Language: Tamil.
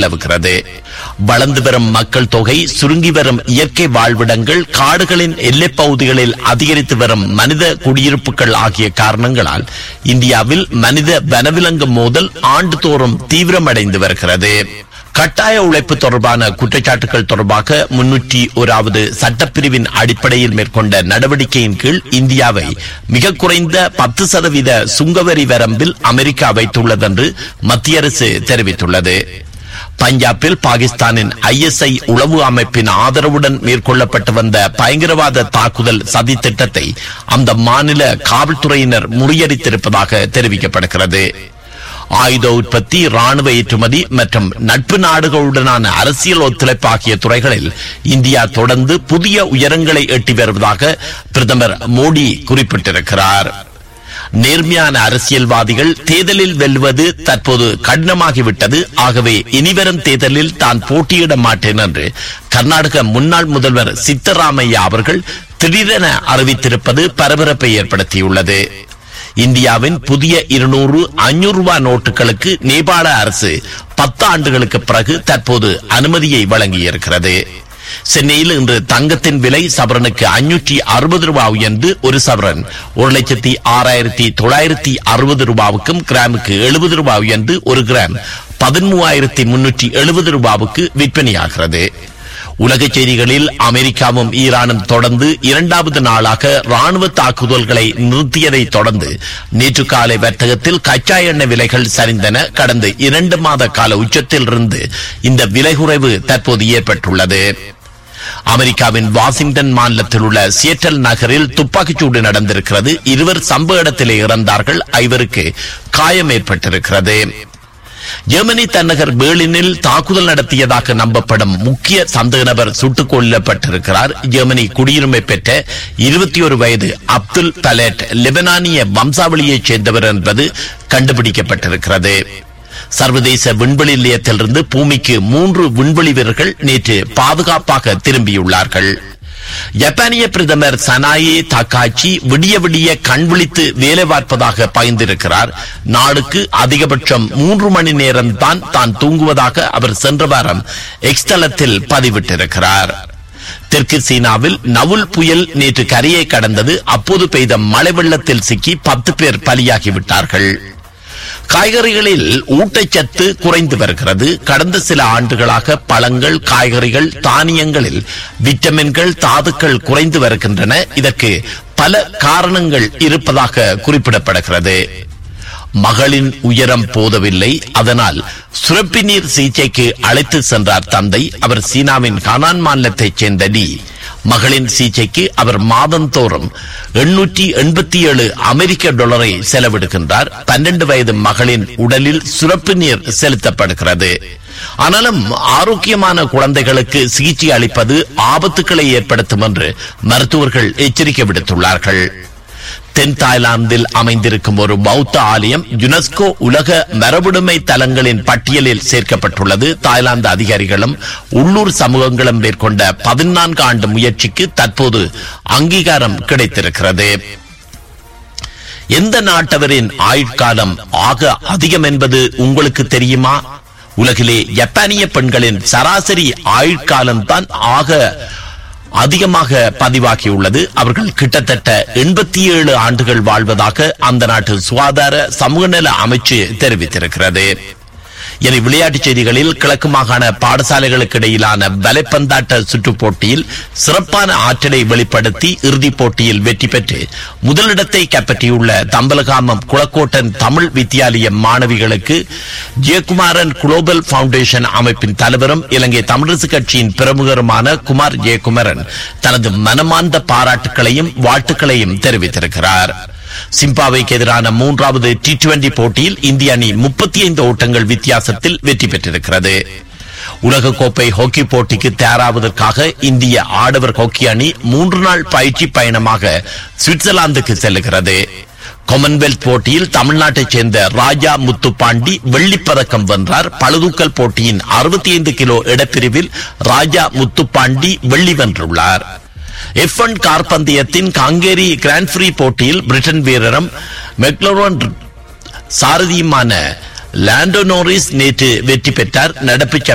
நிலவுகிறது வளர்ந்து வரும் மக்கள் தொகை சுருங்கி வரும் இயற்கை வாழ்விடங்கள் காடுகளின் எல்லைப் பகுதிகளில் அதிகரித்து வரும் மனித குடியிருப்புகள் ஆகிய காரணங்களால் இந்தியாவில் மனித வனவிலங்கு மோதல் ஆண்டுதோறும் தீவிரமடைந்து வருகிறது கட்டாய உழைப்பு தொடர்பான குற்றச்சாட்டுகள் தொடர்பாக முன்னூற்றி ஓராவது சட்டப்பிரிவின் அடிப்படையில் மேற்கொண்ட நடவடிக்கையின் கீழ் இந்தியாவை மிக குறைந்த பத்து சதவீத சுங்கவரி வரம்பில் அமெரிக்கா வைத்துள்ளதென்று மத்திய அரசு தெரிவித்துள்ளது பஞ்சாபில் பாகிஸ்தானின் ஐஎஸ்ஐ உளவு அமைப்பின் ஆதரவுடன் மேற்கொள்ளப்பட்டு வந்த பயங்கரவாத தாக்குதல் சதி திட்டத்தை அந்த மாநில காவல்துறையினர் முறியடித்திருப்பதாக தெரிவிக்கப்படுகிறது ஆயுத உற்பத்தி ராணுவ ஏற்றுமதி மற்றும் நட்பு நாடுகளுடனான அரசியல் ஒத்துழைப்பு ஆகிய துறைகளில் இந்தியா தொடர்ந்து புதிய உயரங்களை எட்டி வருவதாக பிரதமர் மோடி குறிப்பிட்டிருக்கிறார் நேர்மையான அரசியல்வாதிகள் தேர்தலில் வெல்வது தற்போது கடினமாகிவிட்டது ஆகவே இனிவரும் தேர்தலில் தான் போட்டியிட மாட்டேன் என்று கர்நாடக முன்னாள் முதல்வர் சித்தராமையா அவர்கள் திடீரென அறிவித்திருப்பது பரபரப்பை ஏற்படுத்தியுள்ளது இந்தியாவின் புதிய இருநூறு அஞ்சூறு ரூபாய் நோட்டுகளுக்கு நேபாள அரசு பத்து ஆண்டுகளுக்கு பிறகு தற்போது அனுமதியை வழங்கியிருக்கிறது சென்னையில் இன்று தங்கத்தின் விலை சவரனுக்கு அஞ்சூற்றி அறுபது ரூபாய் உயர்ந்து ஒரு சவரன் ஒரு லட்சத்தி ஆறாயிரத்தி தொள்ளாயிரத்தி அறுபது ரூபாவுக்கும் கிராமுக்கு எழுபது ரூபாய் உயர்ந்து ஒரு கிராம் பதிமூவாயிரத்தி முன்னூற்றி எழுபது ரூபாவுக்கு விற்பனையாகிறது உலக செய்திகளில் அமெரிக்காவும் ஈரானும் தொடர்ந்து இரண்டாவது நாளாக ராணுவ தாக்குதல்களை நிறுத்தியதை தொடர்ந்து நேற்று காலை வர்த்தகத்தில் கச்சா எண்ணெய் விலைகள் சரிந்தன கடந்த இரண்டு மாத கால உச்சத்தில் இருந்து இந்த விலை குறைவு தற்போது ஏற்பட்டுள்ளது அமெரிக்காவின் வாஷிங்டன் மாநிலத்தில் உள்ள சியட்டல் நகரில் துப்பாக்கிச்சூடு நடந்திருக்கிறது இருவர் சம்பவ இடத்திலே இறந்தார்கள் ஐவருக்கு காயம் ஏற்பட்டிருக்கிறது ஜெர்மனி தலைநகர் பேர்லினில் தாக்குதல் நடத்தியதாக நம்பப்படும் முக்கிய சந்தேக நபர் சுட்டுக் கொல்லப்பட்டிருக்கிறார் ஜெர்மனி குடியுரிமை பெற்ற இருபத்தி ஒரு வயது அப்துல் பலேட் லெபனானிய வம்சாவளியைச் சேர்ந்தவர் என்பது கண்டுபிடிக்கப்பட்டிருக்கிறது சர்வதேச விண்வெளி நிலையத்திலிருந்து பூமிக்கு மூன்று விண்வெளி வீரர்கள் நேற்று பாதுகாப்பாக திரும்பியுள்ளார்கள் ஜப்பானிய பிரதமர் சனாயே தாக்காச்சி விடிய விடிய கண் விழித்து வேலை பார்ப்பதாக பகிர்ந்திருக்கிறார் நாளுக்கு அதிகபட்சம் மூன்று மணி நேரம் தான் தான் தூங்குவதாக அவர் சென்ற வாரம் எக்ஸ்தலத்தில் பதிவிட்டிருக்கிறார் தெற்கு சீனாவில் நவுல் புயல் நேற்று கரையை கடந்தது அப்போது பெய்த மழை வெள்ளத்தில் சிக்கி பத்து பேர் பலியாகிவிட்டார்கள் காய்கறிகளில் ஊட்டச்சத்து குறைந்து வருகிறது கடந்த சில ஆண்டுகளாக பழங்கள் காய்கறிகள் தானியங்களில் விட்டமின்கள் தாதுக்கள் குறைந்து வருகின்றன இதற்கு பல காரணங்கள் இருப்பதாக குறிப்பிடப்படுகிறது மகளின் உயரம் போதவில்லை அதனால் சுரப்பி நீர் சிகிச்சைக்கு அழைத்து சென்றார் தந்தை அவர் சீனாவின் ஹனான் மாநிலத்தைச் சேர்ந்த டி மகளின் சிகிச்சைக்கு அவர் மாதந்தோறும் எண்ணூற்றி எண்பத்தி ஏழு அமெரிக்க டாலரை செலவிடுகின்றார் பன்னெண்டு வயது மகளின் உடலில் சுரப்பு நீர் செலுத்தப்படுகிறது ஆனாலும் ஆரோக்கியமான குழந்தைகளுக்கு சிகிச்சை அளிப்பது ஆபத்துக்களை ஏற்படுத்தும் என்று மருத்துவர்கள் எச்சரிக்கை விடுத்துள்ளார்கள் தென் தாய்லாந்தில் அமைந்திருக்கும் ஒரு பௌத்த ஆலயம் யுனெஸ்கோ உலக மரபுடைமை தலங்களின் பட்டியலில் சேர்க்கப்பட்டுள்ளது தாய்லாந்து அதிகாரிகளும் உள்ளூர் சமூகங்களும் மேற்கொண்ட பதினான்கு ஆண்டு முயற்சிக்கு தற்போது அங்கீகாரம் கிடைத்திருக்கிறது எந்த நாட்டவரின் ஆயுட்காலம் ஆக அதிகம் என்பது உங்களுக்கு தெரியுமா உலகிலே ஜப்பானிய பெண்களின் சராசரி ஆயுட்காலம் தான் ஆக அதிகமாக பதிவாகியுள்ளது அவர்கள் கிட்டத்தட்ட எண்பத்தி ஏழு ஆண்டுகள் வாழ்வதாக அந்த நாட்டு சுகாதார சமூக நல அமைச்சு தெரிவித்திருக்கிறது இனி விளையாட்டுச் செய்திகளில் கிழக்கு மாகாண பாடசாலைகளுக்கு இடையிலான வலைப்பந்தாட்ட சுற்றுப் போட்டியில் சிறப்பான ஆற்றலை வெளிப்படுத்தி இறுதிப் போட்டியில் வெற்றி பெற்று முதலிடத்தை கைப்பற்றியுள்ள தம்பலகாமம் குளக்கோட்டன் தமிழ் வித்தியாலய மாணவிகளுக்கு ஜெயக்குமாரன் குளோபல் பவுண்டேஷன் அமைப்பின் தலைவரும் இலங்கை தமிழரசு கட்சியின் பிரமுகருமான குமார் ஜெயக்குமரன் தனது மனமார்ந்த பாராட்டுகளையும் வாழ்த்துக்களையும் தெரிவித்திருக்கிறார் சிம்பாவைக்கு எதிரான மூன்றாவது டி டுவெண்டி போட்டியில் இந்திய அணி முப்பத்தி ஐந்து ஓட்டங்கள் வித்தியாசத்தில் வெற்றி பெற்றிருக்கிறது உலகக்கோப்பை ஹாக்கி போட்டிக்கு தயாராவதற்காக இந்திய ஆடவர் ஹாக்கி அணி மூன்று நாள் பயிற்சி பயணமாக சுவிட்சர்லாந்துக்கு செல்லுகிறது காமன்வெல்த் போட்டியில் தமிழ்நாட்டைச் சேர்ந்த ராஜா முத்துப்பாண்டி வெள்ளிப் பதக்கம் வென்றார் பளுதூக்கல் போட்டியின் அறுபத்தி ஐந்து கிலோ இடப்பிரிவில் ராஜா முத்துப்பாண்டி வெள்ளி வென்றுள்ளார் எஃப் ஒன் கார் பந்தயத்தின் காங்கேரி கிராண்ட் ஃப்ரீ போட்டியில் பிரிட்டன் வீரரும் மெக்லரோன் சாரதியுமான லாண்டோ நோரிஸ் நேற்று வெற்றி பெற்றார் நடப்பு